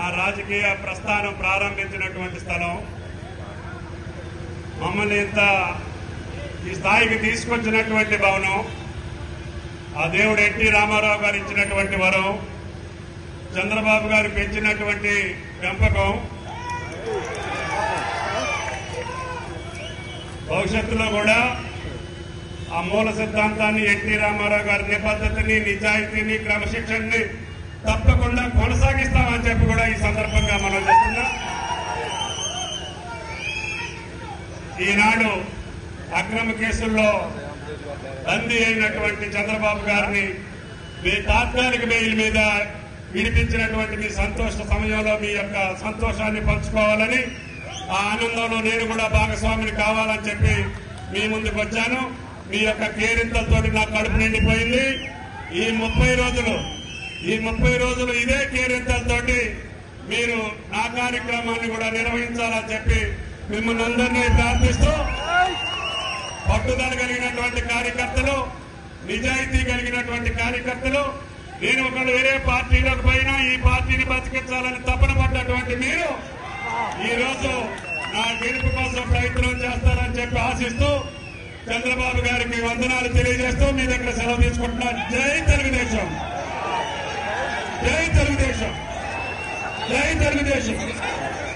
రాజకీయ ప్రస్థానం ప్రారంభించినటువంటి స్థలం మమ్మల్ని ఇంత ఈ స్థాయికి తీసుకొచ్చినటువంటి భవనం ఆ దేవుడు ఎన్టీ రామారావు గారు ఇచ్చినటువంటి వరం చంద్రబాబు గారు పెంచినటువంటి పెంపకం భవిష్యత్తులో కూడా ఆ మూల సిద్ధాంతాన్ని ఎన్టీ రామారావు గారి నిబద్ధతని నిజాయితీని క్రమశిక్షణని తప్పకుండా కొనసాగిస్తామని చెప్పి కూడా ఈ సందర్భంగా మనం చెప్తున్నాం ఈనాడు అక్రమ కేసుల్లో బందీ అయినటువంటి చంద్రబాబు గారిని మీ తాత్కాలిక బెయిల్ మీద విడిపించినటువంటి మీ సంతోష సమయంలో మీ యొక్క సంతోషాన్ని పంచుకోవాలని ఆ ఆనందంలో నేను కూడా భాగస్వామిని కావాలని చెప్పి మీ ముందుకు వచ్చాను మీ యొక్క కేరింతలతో నా కడుపు నిండిపోయింది ఈ ముప్పై రోజులు ఈ ముప్పై రోజులు ఇదే కేరింతలతోటి మీరు నా కార్యక్రమాన్ని కూడా నిర్వహించాలని చెప్పి మిమ్మల్ని అందరినీ ప్రార్థిస్తూ పట్టుదల కలిగినటువంటి కార్యకర్తలు నిజాయితీ కలిగినటువంటి కార్యకర్తలు నేను ఒకళ్ళు వేరే పార్టీలోకి పోయినా ఈ పార్టీని బతికించాలని తపన పడ్డటువంటి మీరు ఈ రోజు నా గెలుపు కోసం ప్రయత్నం చేస్తారని చెప్పి ఆశిస్తూ చంద్రబాబు గారికి వందనాలు తెలియజేస్తూ మీ దగ్గర సెలవు తీసుకుంటున్నా జై తెలుగుదేశం జై తెలుగుదేశం జై తెలుగుదేశం